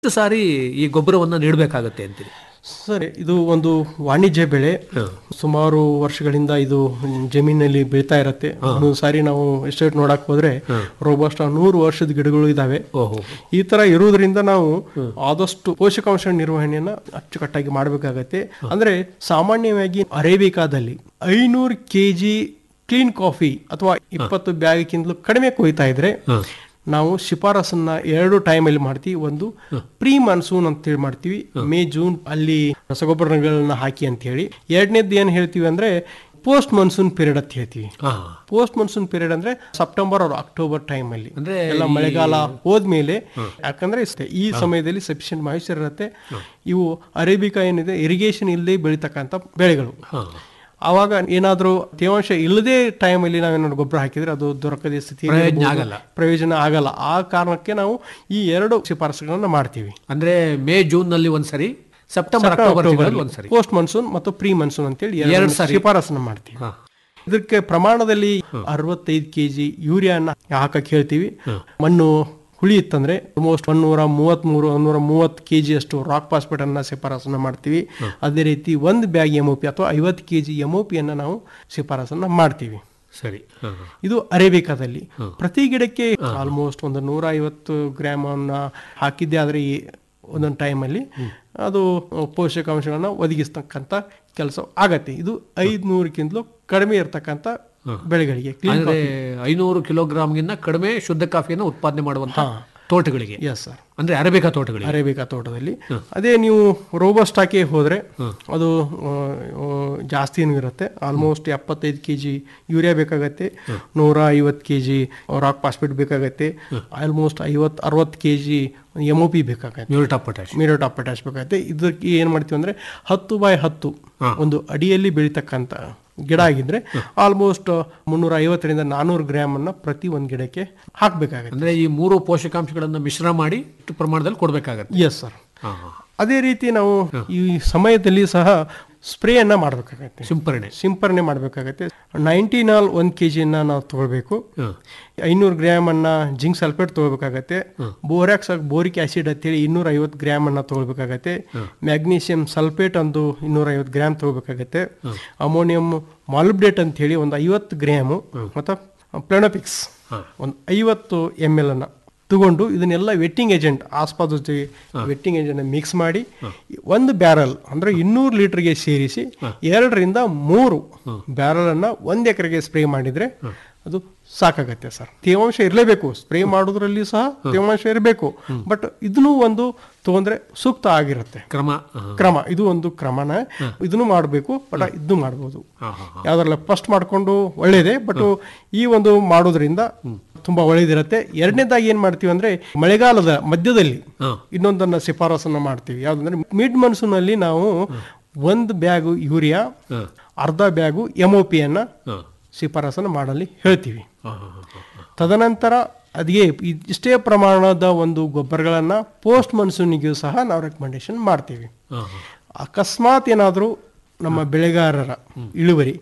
ಎಷ್ಟು ಸಾರಿ ಈ ಗೊಬ್ಬರವನ್ನ ನೀಡಬೇಕಾಗತ್ತೆ ಅಂತೀರಿ ಸರಿ ಇದು ಒಂದು ವಾಣಿಜ್ಯ ಬೆಳೆ ಸುಮಾರು ವರ್ಷಗಳಿಂದ ಇದು ಜಮೀನಲ್ಲಿ ಬೆಳೀತಾ ಇರತ್ತೆ ಒಂದೊಂದು ಸಾರಿ ನಾವು ಎಸ್ಟೇಟ್ ನೋಡಕ್ ಹೋದ್ರೆ ರೋಬಸ್ಟ ನೂರು ವರ್ಷದ ಗಿಡಗಳು ಇದಾವೆ ಓಹೋ ಈ ತರ ಇರುವುದರಿಂದ ನಾವು ಆದಷ್ಟು ಪೋಷಕಾಂಶ ನಿರ್ವಹಣೆಯನ್ನ ಅಚ್ಚುಕಟ್ಟಾಗಿ ಮಾಡಬೇಕಾಗತ್ತೆ ಅಂದ್ರೆ ಸಾಮಾನ್ಯವಾಗಿ ಅರೇಬಿಕಾದಲ್ಲಿ ಐನೂರು ಕೆಜಿ ಕ್ಲೀನ್ ಕಾಫಿ ಅಥವಾ ಇಪ್ಪತ್ತು ಬ್ಯಾಗ್ಗಿಂತಲೂ ಕಡಿಮೆ ಕೊಯ್ತಾ ಇದ್ರೆ ನಾವು ಶಿಫಾರಸನ್ನ ಎರಡು ಟೈಮ್ ಅಲ್ಲಿ ಮಾಡ್ತೀವಿ ಒಂದು ಪ್ರೀ ಮಾನ್ಸೂನ್ ಅಂತ ಹೇಳಿ ಮಾಡ್ತೀವಿ ಮೇ ಜೂನ್ ಅಲ್ಲಿ ರಸಗೊಬ್ಬರಗಳನ್ನ ಹಾಕಿ ಅಂತ ಹೇಳಿ ಎರಡನೇದ್ದು ಏನ್ ಹೇಳ್ತೀವಿ ಅಂದ್ರೆ ಪೋಸ್ಟ್ ಮಾನ್ಸೂನ್ ಪೀರಿಯಡ್ ಅಂತ ಹೇಳ್ತೀವಿ ಹಾ ಪೋಸ್ಟ್ ಮಾನ್ಸೂನ್ ಪೀರಿಯಡ್ ಅಂದ್ರೆ ಸೆಪ್ಟೆಂಬರ್ ಅವ್ರ ಅಕ್ಟೋಬರ್ ಟೈಮ್ ಅಲ್ಲಿ ಅಂದ್ರೆ ಎಲ್ಲ ಮಳೆಗಾಲ ಹೋದ್ಮೇಲೆ ಯಾಕಂದ್ರೆ ಇಷ್ಟೇ ಈ ಸಮಯದಲ್ಲಿ ಸಫಿಶಿಯಂಟ್ ಮಾಯಿಶ್ಚರ್ ಇರುತ್ತೆ ಇವು ಅರೇಬಿಕಾ ಏನಿದೆ ಇರಿಗೇಷನ್ ಇಲ್ಲದೆ ಬೆಳೀತಕ್ಕಂಥ ಬೆಳೆಗಳು ಹಾ ಅವಾಗ ಏನಾದ್ರೂ ತೇವಾಂಶ ಇಲ್ಲದೆ ಟೈಮಲ್ಲಿ ನಾವೇನಾದ್ರು ಗೊಬ್ಬರ ಹಾಕಿದ್ರೆ ಅದು ದೊರಕದ ಸ್ಥಿತಿ ಪ್ರಯೋಜನ ಆಗಲ್ಲ. ಪ್ರಯೋಜನ ಆಗಲ್ಲ ಆ ಕಾರಣಕ್ಕೆ ನಾವು ಈ ಎರಡು ಶಿಫಾರಸುಗಳನ್ನ ಮಾಡ್ತೀವಿ ಅಂದ್ರೆ ಮೇ ಜೂನ್ ನಲ್ಲಿ ಒಂದ್ಸರಿ ಸೆಪ್ಟೆಂಬರ್ ಅಕ್ಟೋಬರ್ ತಿಂಗಳಲ್ಲಿ ಒಂದ್ಸರಿ ಪೋಸ್ಟ್ ಮಾನ್ಸೂನ್ ಮತ್ತು ಪ್ರೀ ಮಾನ್ಸೂನ್ ಅಂತೇಳಿ ಎರಡು ಎರಡು ಸಾರಿ. ಶಿಫಾರಸನ್ನ ಮಾಡ್ತೀವಿ ಹಾ ಇದಕ್ಕೆ ಪ್ರಮಾಣದಲ್ಲಿ ಅರವತ್ತೈದು ಕೆಜಿ ಯೂರಿಯಾನ ಹಾಕಕ್ ಹೇಳ್ತೀವಿ ಮಣ್ಣು ಹುಳಿ ಇತ್ತಂದ್ರೆ ಆಲ್ಮೋಸ್ಟ್ ಒನ್ನೂರ ಮೂವತ್ಮೂರು ಒನ್ನೂರ ಮೂವತ್ತು ಕೆ ಜಿ ಅಷ್ಟು ರಾಕ್ ಪಾಸ್ಪೇಟ್ ಅನ್ನ ಶಿಫಾರಸನ್ನ ಮಾಡ್ತೀವಿ ಅದೇ ರೀತಿ ಒಂದು ಬ್ಯಾಗ್ ಎಮ್ ಪಿ ಅಥವಾ ಐವತ್ತು ಕೆ ಜಿ ಎಮ್ ಅನ್ನ ನಾವು ಶಿಫಾರಸನ್ನ ಮಾಡ್ತೀವಿ ಸರಿ ಹಾ ಹಾ. ಇದು ಅರೇಬಿಕಾದಲ್ಲಿ ಪ್ರತಿ ಗಿಡಕ್ಕೆ ಆಲ್ಮೋಸ್ಟ್ ಒಂದು ನೂರ ಐವತ್ತು ಗ್ರಾಮ್ ಅನ್ನ ಹಾಕಿದ್ದೆ ಆದ್ರೆ ಈ ಒಂದೊಂದು ಟೈಮಲ್ಲಿ ಅದು ಪೋಷಕಾಂಶಗಳನ್ನ ಒದಗಿಸ್ತಕ್ಕಂಥ ಕೆಲಸ ಆಗತ್ತೆ ಇದು ಐದ್ನೂರಕ್ಕಿಂತಲೂ ಕಡಿಮೆ ಇರತಕ್ಕಂಥ ಬೆಳೆಗಳಿಗೆ ಅಂದ್ರೆ ಐನೂರು ಕಿಲೋಗ್ರಾಮ್ಗಿನ್ನ ಕಡಿಮೆ ಶುದ್ಧ ಕಾಫಿಯನ್ನು ಉತ್ಪಾದನೆ ಮಾಡುವಂತ ತೋಟಗಳಿಗೆ ಎಸ್ ಸರ್ ಅಂದ್ರೆ ಅರೇಬಿಕಾ ತೋಟಗಳಿಗೆ ಅರೇಬಿಕಾ ತೋಟದಲ್ಲಿ ಅದೇ ನೀವು ರೋಬಸ್ಟ್ ಹಾಕಿ ಹೋದ್ರೆ ಅದು ಆ, ಆ, ಜಾಸ್ತಿನೂ ಇರುತ್ತೆ ಆಲ್ಮೋಸ್ಟ್ ಎಪ್ಪತ್ತೈದು ಕೆ ಜಿ ಯೂರಿಯಾ ಬೇಕಾಗತ್ತೆ ನೂರ ಐವತ್ತು ಕೆ ಜಿ ರಾಕ್ ಪಾಸ್ಪೇಟ್ ಬೇಕಾಗತ್ತೆ ಆಲ್ಮೋಸ್ಟ್ ಐವತ್ತು ಅರವತ್ತು K G M O P ಬೇಕಾಗತ್ತೆ muriate of potash muriate of potash ಬೇಕಾಗತ್ತೆ ಇದಕ್ಕೆ ಏನು ಮಾಡ್ತೀವಿ ಅಂದ್ರೆ ಹತ್ತು ಬೈ ಹತ್ತು ಒಂದು ಅಡಿಯಲ್ಲಿ ಬೆಳೀತಕ್ಕಂಥ ಗಿಡ ಆಗಿದ್ರೆ ಆಲ್ಮೋಸ್ಟ್ ಮುನ್ನೂರ ಐವತ್ತರಿಂದ ನಾನೂರು ಗ್ರಾಮ್ ಅನ್ನ ಪ್ರತಿ ಒಂದು ಗಿಡಕ್ಕೆ ಹಾಕ್ಬೇಕಾಗತ್ತೆ ಅಂದ್ರೆ ಈ ಮೂರು ಪೋಷಕಾಂಶಗಳನ್ನ ಮಿಶ್ರ ಮಾಡಿ ಇಷ್ಟು ಪ್ರಮಾಣದಲ್ಲಿ ಕೊಡ್ಬೇಕಾಗತ್ತೆ ಎಸ್ ಸರ್ ಹಾ ಹಾ. ಅದೇ ರೀತಿ ನಾವು ಈ ಸಮಯದಲ್ಲಿ ಸಹ ಸ್ಪ್ರೇಯನ್ನ ಮಾಡಬೇಕಾಗತ್ತೆ ಸಿಂಪರಣೆ ಸಿಂಪರಣೆ ಮಾಡಬೇಕಾಗತ್ತೆ ನೈಂಟಿನಾಲ್ ಒಂದು ಕೆ ಜಿಯನ್ನ ನಾವು ತಗೊಳ್ಬೇಕು ಹಾ. ಐನೂರು ಗ್ರಾಮ್ ಅನ್ನ ಜಿಂಕ್ ಸಲ್ಫೇಟ್ ತಗೋಬೇಕಾಗತ್ತೆ ಬೋರಾಕ್ಸ್ ಬೋರಿಕ್ ಆಸಿಡ್ ಅಂತೇಳಿ ಇನ್ನೂರ ಐವತ್ತು ಗ್ರಾಮ್ ಅನ್ನ ತಗೊಳ್ಬೇಕಾಗತ್ತೆ ಮ್ಯಾಗ್ನೀಷಿಯಂ ಸಲ್ಫೇಟ್ ಒಂದು ಇನ್ನೂರ ಐವತ್ತು ಗ್ರಾಮ್ ತಗೋಬೇಕಾಗತ್ತೆ ಅಮೋನಿಯಂ ಮಾಲ್ಬ್ಡೇಟ್ ಅಂತ ಹೇಳಿ ಒಂದು ಐವತ್ತು ಗ್ರಾಮು ಮತ್ತು ಪ್ಲೆನೋಪಿಕ್ಸ್ ಒಂದು ಐವತ್ತು ಎಮ್ ಎಲ್ ಅನ್ನ ತಗೊಂಡು ಇದನ್ನೆಲ್ಲ ವೆಟ್ಟಿಂಗ್ ಏಜೆಂಟ್ ಆಸ್ಪಾದ ಜೊತೆಗೆ ವೆಟ್ಟಿಂಗ್ ಏಜೆಂಟ್ ಮಿಕ್ಸ್ ಮಾಡಿ ಒಂದು ಬ್ಯಾರಲ್ ಅಂದ್ರೆ ಇನ್ನೂರು ಲೀಟರ್ಗೆ ಸೇರಿಸಿ ಎರಡರಿಂದ ಮೂರು ಬ್ಯಾರಲ್ ಅನ್ನ ಒಂದ್ ಎಕರೆಗೆ ಸ್ಪ್ರೇ ಮಾಡಿದ್ರೆ ಅದು ಸಾಕಾಗತ್ತೆ ಸರ್ ತೇವಾಂಶ ಇರಲೇಬೇಕು ಸ್ಪ್ರೇ ಮಾಡೋದ್ರಲ್ಲಿ ಸಹ ತೇವಾಂಶ ಇರಬೇಕು ಬಟ್ ಇದನ್ನು ಒಂದು ತಗೊಂಡ್ರೆ ಸೂಕ್ತ ಆಗಿರುತ್ತೆ ಕ್ರಮ ಹಾ. ಕ್ರಮ ಇದು ಒಂದು ಕ್ರಮನ ಇದನ್ನು ಮಾಡಬೇಕು ಬಟ್ ಇದನ್ನು ಮಾಡ್ಬೋದು ಹಾ, ಹಾ, ಯಾವ್ದ್ರಲ್ಲ ಫಸ್ಟ್ ಮಾಡ್ಕೊಂಡು ಒಳ್ಳೇದೇ ಬಟ್ ಈ ಒಂದು ಮಾಡೋದ್ರಿಂದ ತುಂಬಾ ಒಳ್ಳೇದಿರತ್ತೆ ಎರಡನೇದಾಗಿ ಏನ್ ಮಾಡ್ತೀವಿ ಅಂದ್ರೆ ಮಳೆಗಾಲದ ಮಧ್ಯದಲ್ಲಿ ಹಾ. ಇನ್ನೊಂದನ್ನ ಶಿಫಾರಸನ್ನ ಮಾಡ್ತೀವಿ ಯಾವ್ದಂದ್ರೆ ಮಿಡ್ ಮನ್ಸೂನ್ ಅಲ್ಲಿ ನಾವು ಒಂದು ಬ್ಯಾಗು ಯೂರಿಯಾ ಅರ್ಧ ಬ್ಯಾಗು ಎಮ್ ಒ ಪಿಯನ್ನ ಹಾ. ಶಿಫಾರಸನ್ನ ಮಾಡಲಿ ಹೇಳ್ತೀವಿ ಹಾ, ಹಾ, ಹಾ, ಹಾ. ತದನಂತರ ಅದೇ ಇಷ್ಟೇ ಪ್ರಮಾಣದ ಒಂದು ಗೊಬ್ಬರಗಳನ್ನ ಪೋಸ್ಟ್ ಮನ್ಸೂನಿಗೂ ಸಹ ನಾವು ರೆಕಮೆಂಡೇಶನ್ ಮಾಡ್ತೀವಿ ಹಾ, ಹಾ. ಅಕಸ್ಮಾತ್ ಏನಾದರೂ ನಮ್ಮ ಬೆಳೆಗಾರರ ಇಳುವರಿ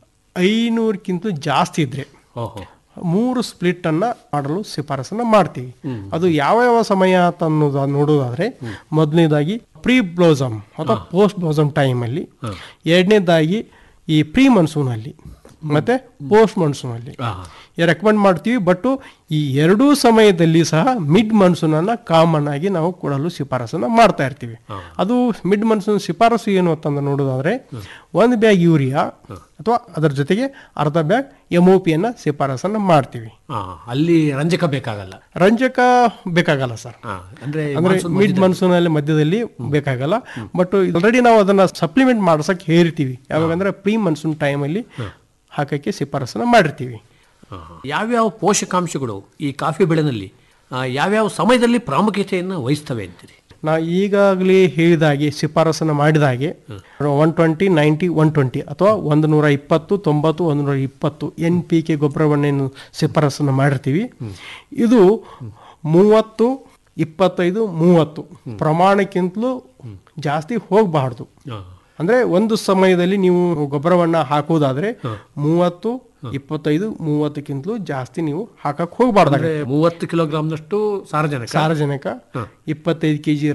ಐನೂರಕ್ಕಿಂತ ಜಾಸ್ತಿ ಇದ್ರೆ ಓಹೋ ಮೂರು ಸ್ಪ್ಲಿಟ್ ಅನ್ನ ಮಾಡಲು ಶಿಫಾರಸನ್ನ ಮಾಡ್ತೀವಿ ಅದು ಯಾವ ಯಾವ ಸಮಯ ಅಂತ ಅನ್ನೋದು ನೋಡೋದಾದ್ರೆ ಮೊದಲನೇದಾಗಿ ಪ್ರೀ ಬ್ಲೋಸಮ್ ಅಥವಾ ಪೋಸ್ಟ್ ಬ್ಲೋಸಮ್ ಟೈಮ್ ಅಲ್ಲಿ ಎರಡನೇದಾಗಿ ಈ ಪ್ರೀ ಮನ್ಸೂನ್ ಅಲ್ಲಿ ಮತ್ತೆ ಪೋಸ್ಟ್ ಮನ್ಸೂನ್ ಅಲ್ಲಿ ಹಾ, ರೆಕಮೆಂಡ್ ಮಾಡ್ತೀವಿ ಬಟ್ ಈ ಎರಡೂ ಸಮಯದಲ್ಲಿ ಸಹ ಮಿಡ್ ಮನ್ಸೂನ್ ಅನ್ನ ಕಾಮನ್ ಆಗಿ ನಾವು ಕೊಡಲು ಶಿಫಾರಸನ್ನ ಮಾಡ್ತಾ ಇರ್ತೀವಿ ಅದು ಮಿಡ್ ಮನ್ಸೂನ್ ಶಿಫಾರಸು ಏನು ಅಂತಂದು ನೋಡೋದಾದ್ರೆ ಒಂದು ಬ್ಯಾಗ್ ಯೂರಿಯಾ ಅಥವಾ ಅದರ ಜೊತೆಗೆ ಅರ್ಧ ಬ್ಯಾಗ್ ಎಮ್ ಒ ಪಿಯನ್ನ ಶಿಫಾರಸನ್ನ ಮಾಡ್ತೀವಿ ಹಾ. ಅಲ್ಲಿ ರಂಜಕ ಬೇಕಾಗಲ್ಲ ರಂಜಕ ಬೇಕಾಗಲ್ಲ ಸರ್ ಹಾ. ಅಂದ್ರೆ ಅಂದ್ರೆ ಮಾನ್ಸೂನ್ ಮಿಡ್ ಮನ್ಸೂನ್ ಅಲ್ಲಿ ಮಧ್ಯದಲ್ಲಿ ಬೇಕಾಗಲ್ಲ ಬಟ್ ಆಲ್ರೆಡಿ ನಾವು ಅದನ್ನ ಸಪ್ಲಿಮೆಂಟ್ ಮಾಡ್ಸಕ್ ಹೇರಿರ್ತೀವಿ ಯಾವಾಗಂದ್ರೆ ಪ್ರೀ ಮನ್ಸೂನ್ ಟೈಮ್ ಅಲ್ಲಿ ಹಾಕಕ್ಕೆ ಶಿಫಾರಸನ್ನ ಮಾಡಿರ್ತೀವಿ ಹಾ, ಹಾ. ಯಾವ್ಯಾವ ಪೋಷಕಾಂಶಗಳು ಈ ಕಾಫಿ ಬೆಳೆನಲ್ಲಿ ಆ, ಯಾವ್ಯಾವ ಸಮಯದಲ್ಲಿ ಪ್ರಾಮುಖ್ಯತೆಯನ್ನು ವಹಿಸ್ತವೆ ಅಂತೀರಿ ನಾ ಈಗಾಗಲೇ ಹೇಳಿದಾಗೆ ಶಿಫಾರಸನ್ನು ಮಾಡಿದಾಗೆ one twenty ninety one twenty ಅಥವಾ ಒಂದು ನೂರ ಇಪ್ಪತ್ತು ತೊಂಬತ್ತು ಒಂದು ನೂರ ಇಪ್ಪತ್ತು ಎನ್ ಪಿ ಕೆ ಗೊಬ್ಬರವನ್ನೇನು ಶಿಫಾರಸನ್ನು ಮಾಡಿರ್ತೀವಿ ಇದು ಮೂವತ್ತು ಇಪ್ಪತ್ತೈದು ಮೂವತ್ತು ಪ್ರಮಾಣಕ್ಕಿಂತಲೂ ಜಾಸ್ತಿ ಹೋಗಬಾರ್ದು ಅಂದ್ರೆ ಒಂದು ಸಮಯದಲ್ಲಿ ನೀವು ಗೊಬ್ಬರವನ್ನ ಹಾಕುವುದಾದ್ರೆ ಮೂವತ್ತು ಇಪ್ಪತ್ತೈದು ಮೂವತ್ತಕ್ಕಿಂತಲೂ ಜಾಸ್ತಿ ನೀವು ಹಾಕಕ್ ಹೋಗ್ಬಾರ್ದಾಗ ಅಂದ್ರೆ ಮೂವತ್ತು ಕಿಲೋಗ್ರಾಮ್ನಷ್ಟು ಸಾರಜನಕ ಸಾರಜನಕ ಇಪ್ಪತ್ತೈದು ಕೆಜಿ